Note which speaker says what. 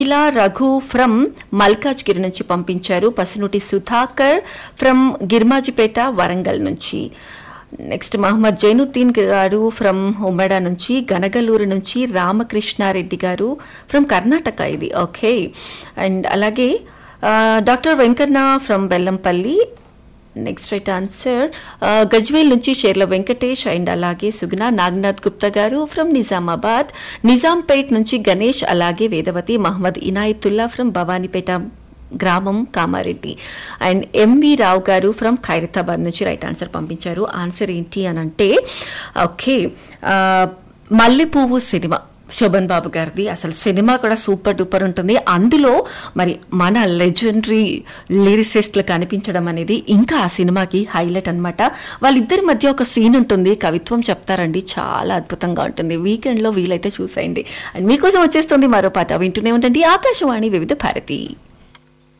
Speaker 1: Nikhila Raghu from Malkajgiri నుంచి పంపించారు Pasunuti Sudhakar from Girmajipeta Warangal నుంచి నెక్స్ట్ మహమ్మద్ జైనుద్దీన్ గారు ఫ్రమ్ ఉమ్మడ నుంచి గనగలూరు నుంచి రామకృష్ణారెడ్డి గారు ఫ్రమ్ కర్ణాటక ఇది ఓకే అండ్ అలాగే ఆ, doctor Venkanna from Bellampalli next right answer Gajwel నుంచి షేర్ల వెంకటేష్ అండ్ అలాగే సుగుణ నాగనాథ్ గుప్తా గారు ఫ్రమ్ నిజామాబాద్ నిజాంపేట్ నుంచి గణేష్ అలాగే వేదవతి మహమ్మద్ ఇనాయతుల్లా ఫ్రమ్ భవానీపేట గ్రామం కామారెడ్డి అండ్ ఎంవి రావు గారు ఫ్రమ్ ఖైరతాబాద్ నుంచి రైట్ ఆన్సర్ పంపించారు ఆన్సర్ ఏంటి అని అంటే ఓకే మల్లెపువ్వు సినిమా శోభన్ బాబు గారిది అసలు సినిమా కూడా సూపర్ డూపర్ ఉంటుంది అందులో మరి మన లెజెండరీ లిరిసిస్ట్లు కనిపించడం అనేది ఇంకా ఆ సినిమాకి హైలైట్ అన్నమాట వాళ్ళిద్దరి మధ్య ఒక సీన్ ఉంటుంది కవిత్వం చెప్తారండి చాలా అద్భుతంగా ఉంటుంది వీకెండ్లో వీలైతే చూసేయండి అండ్ మీకోసం వచ్చేస్తుంది మరో పాట వింటూనే ఉండండి ఆకాశవాణి వివిధ భారతి